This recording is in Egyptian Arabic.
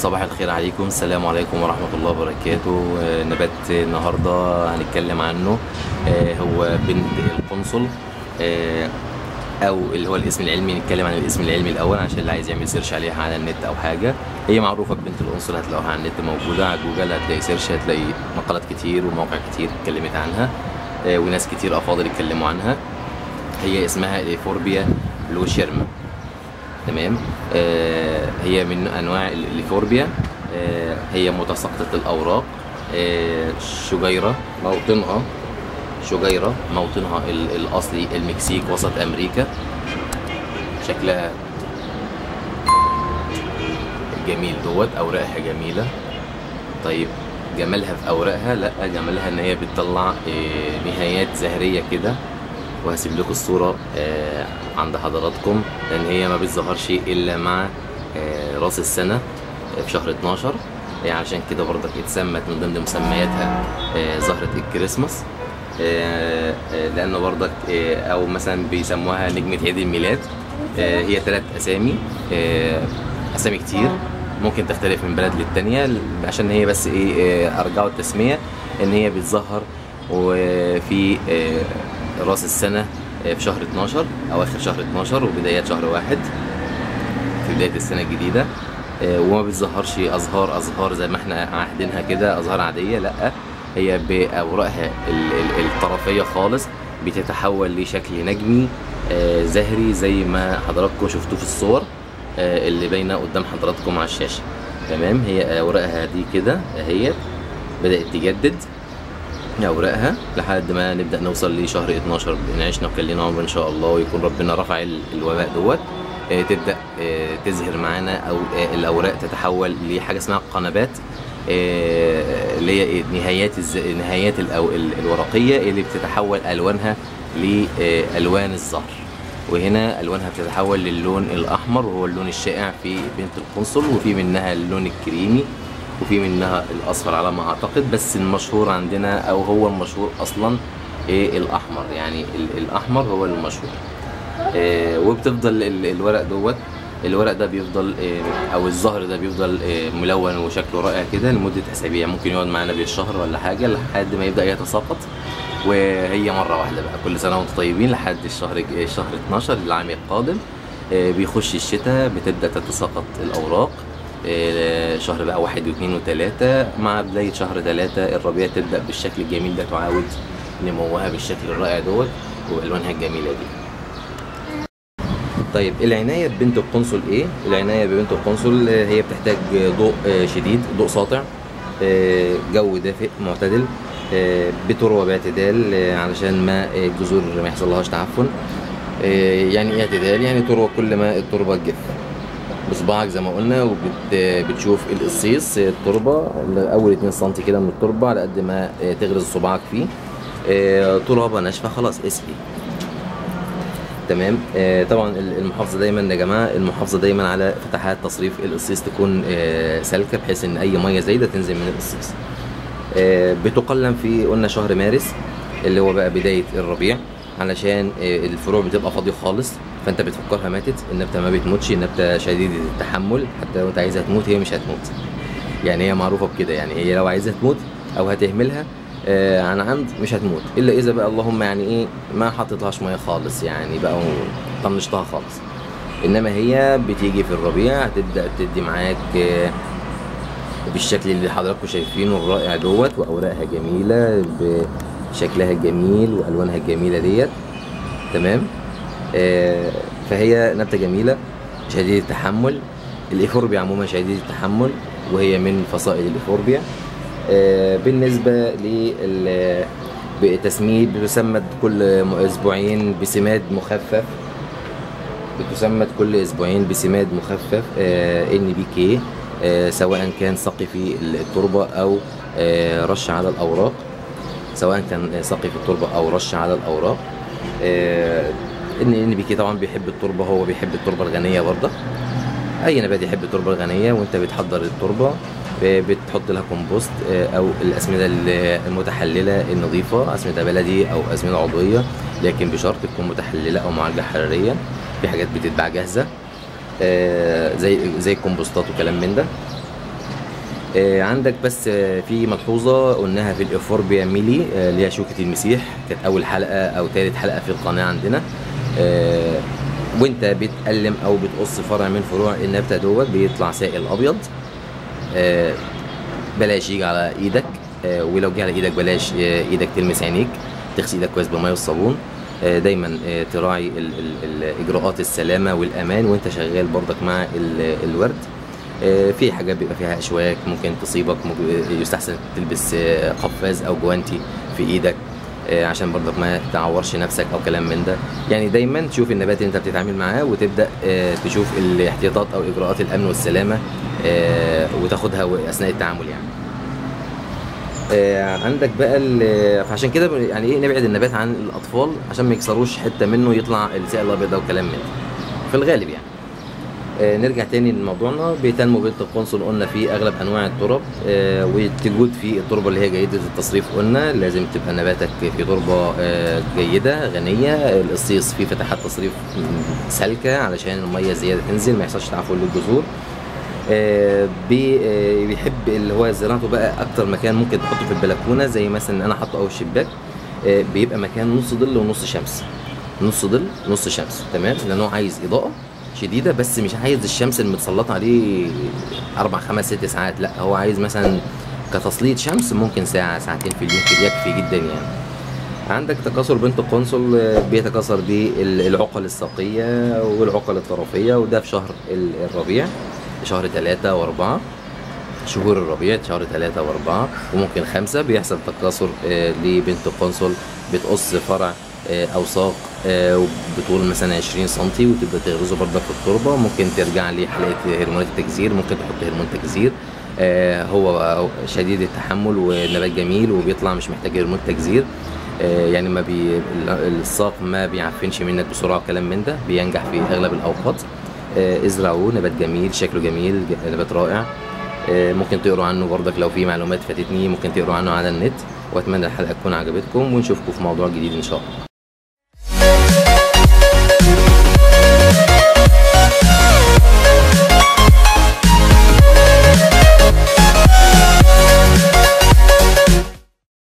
صباح الخير عليكم السلام عليكم ورحمة الله وبركاته آه، نبات النهاردة هنتكلم عنه آه، هو بنت القنصل آه، أو اللي هو الاسم العلمي نتكلم عن الاسم العلمي الأول عشان اللي عايز يعمل سيرش عليها على النت أو حاجة هي معروفة ببنت القنصل هتلاقوها على النت موجودة على جوجل هتلاقي سيرش هتلاقي مقالات كتير ومواقع كتير اتكلمت عنها آه، وناس كتير أفاضل اتكلموا عنها هي اسمها الإيفوربيا لوشيرما تمام آه هي من انواع ال- الليفوربيا آه هي متساقطه الاوراق آه شجيره موطنها شجيره موطنها ال- الاصلي المكسيك وسط امريكا شكلها جميل دوت اوراقها جميله طيب جمالها في اوراقها لا جمالها ان هي بتطلع آه، نهايات زهريه كده وهسيب لكم الصوره آه، عند حضراتكم لان هي ما بتظهرش الا مع آه، راس السنه آه، في شهر 12 آه، عشان كده برضك اتسمت من ضمن مسمياتها آه، زهره الكريسماس آه، آه، لانه برضك آه، او مثلا بيسموها نجمه عيد الميلاد آه، هي ثلاث اسامي آه، اسامي كتير ممكن تختلف من بلد للتانية عشان هي بس ايه آه، ارجعوا التسميه ان هي بتظهر وفي آه، راس السنه آه، في شهر 12 اواخر شهر 12 وبدايات شهر واحد في بدايه السنه الجديده آه، وما بتظهرش ازهار ازهار زي ما احنا عاهدينها كده ازهار عاديه لا هي باوراقها ال- ال- الطرفيه خالص بتتحول لشكل نجمي آه، زهري زي ما حضراتكم شفتوه في الصور آه، اللي باينه قدام حضراتكم على الشاشه تمام هي اوراقها دي كده اهيت بدات تجدد اوراقها لحد ما نبدا نوصل لشهر 12 نعيشنا وكان لنا عمر ان شاء الله ويكون ربنا رفع ال- الوباء دوت آه، تبدا آه، تزهر معانا او آه، الاوراق تتحول لحاجه اسمها قنبات آه، اللي هي إيه؟ نهايات الز... نهايات الأو... ال- الورقيه اللي بتتحول الوانها لالوان الزهر وهنا الوانها بتتحول للون الاحمر وهو اللون الشائع في بنت القنصل وفي منها اللون الكريمي وفي منها الاصفر على ما اعتقد بس المشهور عندنا او هو المشهور اصلا إيه الاحمر يعني ال- الاحمر هو المشهور آه، وبتفضل ال- الورق دوت الورق ده بيفضل آه، او الزهر ده بيفضل آه، ملون وشكله رائع كده لمده اسابيع ممكن يقعد معانا بالشهر ولا حاجه لحد ما يبدا يتساقط وهي مره واحده بقى كل سنه وانتم طيبين لحد الشهر الج- الشهر 12 العام القادم آه، بيخش الشتاء بتبدا تتساقط الاوراق آه، شهر بقى واحد واثنين وثلاثة مع بداية شهر ثلاثة الربيع تبدأ بالشكل الجميل ده تعاود نموها بالشكل الرائع دوت وألوانها الجميلة دي طيب العناية ببنت القنصل ايه؟ العناية ببنت القنصل آه، هي بتحتاج ضوء آه، شديد ضوء ساطع آه، جو دافئ معتدل آه، بتروى باعتدال آه، علشان ما آه، الجذور ما يحصلهاش تعفن آه، يعني ايه اعتدال؟ يعني تروى كل ما التربة تجف بصباعك زي ما قلنا وبتشوف القصيص آه، التربة اول 2 سم كده من التربة على قد ما آه، تغرز صباعك فيه آه، ترابة ناشفة خلاص اسقي تمام آه طبعا ال- المحافظه دايما يا جماعه المحافظه دايما على فتحات تصريف القصيص تكون آه سالكه بحيث ان اي ميه زايده تنزل من القصيص آه بتقلم في قلنا شهر مارس اللي هو بقى بدايه الربيع علشان آه الفروع بتبقى فاضيه خالص فانت بتفكرها ماتت النبته ما بتموتش النبته شديده التحمل حتى لو انت عايزها تموت هي مش هتموت يعني هي معروفه بكده يعني هي لو عايزها تموت او هتهملها آه عن عمد مش هتموت الا اذا بقى اللهم يعني ايه ما حطيتهاش ميه خالص يعني بقى طنشتها خالص انما هي بتيجي في الربيع هتبدا تدي معاك آه بالشكل اللي حضراتكم شايفينه الرائع دوت واوراقها جميله بشكلها الجميل والوانها الجميله ديت تمام آه فهي نبته جميله شديده التحمل الايفوربيا عموما شديده التحمل وهي من فصائل الايفوربيا آه بالنسبه لل بتسميد بتسمد كل اسبوعين بسماد مخفف بتسمد كل اسبوعين بسماد مخفف ان بي كي سواء كان سقي في التربه او آه، رش على الاوراق سواء كان سقي في التربه او رش على الاوراق ان ان بي كي طبعا بيحب التربه هو بيحب التربه الغنيه برضه اي نبات يحب التربه الغنيه وانت بتحضر التربه ب- بتحط لها كومبوست آه، او الاسمده ال- المتحلله النظيفه اسمده بلدي او اسمده عضويه لكن بشرط تكون متحلله او معالجه حراريا في حاجات بتتباع جاهزه آه، زي زي الكومبوستات وكلام من ده آه، عندك بس آه، في ملحوظة قلناها في الإفوربيا ميلي آه، اللي هي شوكة المسيح كانت أول حلقة أو تالت حلقة في القناة عندنا آه، وانت بتقلم او بتقص فرع من فروع النبتة دوت بيطلع سائل ابيض آه، بلاش يجي على ايدك آه، ولو جه على ايدك بلاش آه، ايدك تلمس عينيك تغسل ايدك كويس بميه والصابون آه، دايما آه، تراعي ال- ال- ال- اجراءات السلامه والامان وانت شغال برضك مع ال- الورد آه، في حاجات بيبقى فيها اشواك ممكن تصيبك ممكن يستحسن تلبس آه، قفاز او جوانتي في ايدك آه، عشان برضك ما تعورش نفسك او كلام من ده يعني دايما تشوف النبات اللي انت بتتعامل معاه وتبدا آه، تشوف الاحتياطات او اجراءات الامن والسلامه آه، وتاخدها اثناء التعامل يعني آه، عندك بقى ال- فعشان كده ب- يعني ايه نبعد النبات عن الاطفال عشان ما يكسروش حته منه يطلع السائل الابيض ده وكلام من ده في الغالب يعني آه، نرجع تاني لموضوعنا بيتنمو بنت القنصل قلنا في اغلب انواع التراب آه، وتجود في التربه اللي هي جيده التصريف قلنا لازم تبقى نباتك في تربه آه، جيده غنيه القصيص فيه فتحات تصريف م- سالكه علشان الميه الزياده تنزل ما يحصلش تعفن للجذور آه، بي- آه، بيحب اللي هو زراعته بقى اكتر مكان ممكن تحطه في البلكونه زي مثلا انا حاطه او الشباك آه، بيبقى مكان نص ظل ونص شمس نص ظل نص شمس تمام لانه عايز اضاءه شديده بس مش عايز الشمس المتسلطه عليه اربع خمس ست ساعات لا هو عايز مثلا كتسليط شمس ممكن ساعه ساعتين في اليوم كده يكفي جدا يعني عندك تكاثر بنت القنصل آه، بيتكاثر بالعقل الساقيه والعقل الطرفيه وده في شهر ال- الربيع شهر ثلاثة وأربعة شهور الربيع شهر ثلاثة وأربعة وممكن خمسة بيحصل تكاثر آه، لبنت القنصل بتقص فرع آه، أو ساق آه، بطول مثلا 20 سنتي وتبدأ تغرزه برضك في التربة ممكن ترجع لحلقة هرمونات التجزير ممكن تحط هرمون تجزير آه، هو شديد التحمل ونبات جميل وبيطلع مش محتاج هرمون تجزير آه، يعني ما بي الساق ما بيعفنش منك بسرعة وكلام من ده بينجح في أغلب الأوقات آه، ازرعوه نبات جميل شكله جميل ج- نبات رائع آه، ممكن تقروا عنه برضك لو في معلومات فاتتني ممكن تقروا عنه على النت واتمنى الحلقه تكون عجبتكم ونشوفكم في موضوع جديد ان شاء الله